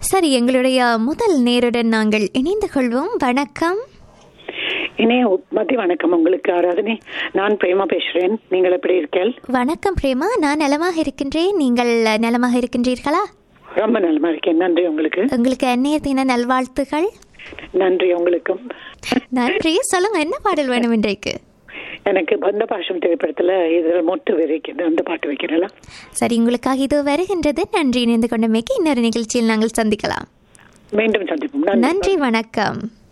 சரி எங்களுடைய முதல் நேருடன் நாங்கள் இணைந்து கொள்வோம் வணக்கம் இனே மதிய வணக்கம் உங்களுக்கு ஆராதனை நான் பிரேமா பேசுறேன் நீங்கள் எப்படி இருக்கீர்கள் வணக்கம் பிரேமா நான் நலமாக இருக்கின்றேன் நீங்கள் நலமாக இருக்கின்றீர்களா ரொம்ப நலமா இருக்கேன் நன்றி உங்களுக்கு உங்களுக்கு அந்நிய தின நல்வாழ்த்துகள் நன்றி உங்களுக்கும் நன்றி சொல்லுங்க என்ன பாடல் வேணும் இன்றைக்கு எனக்கு பந்த பாஷம் திரைப்படத்துல இதுல மொட்டு விரிக்குது அந்த பாட்டு வைக்கிறல சரி உங்களுக்காக இது வருகின்றது நன்றி இணைந்து கொண்டமைக்கு இன்னொரு நிகழ்ச்சியில் நாங்கள் சந்திக்கலாம் மீண்டும் சந்திப்போம் நன்றி நன்றி வணக்கம்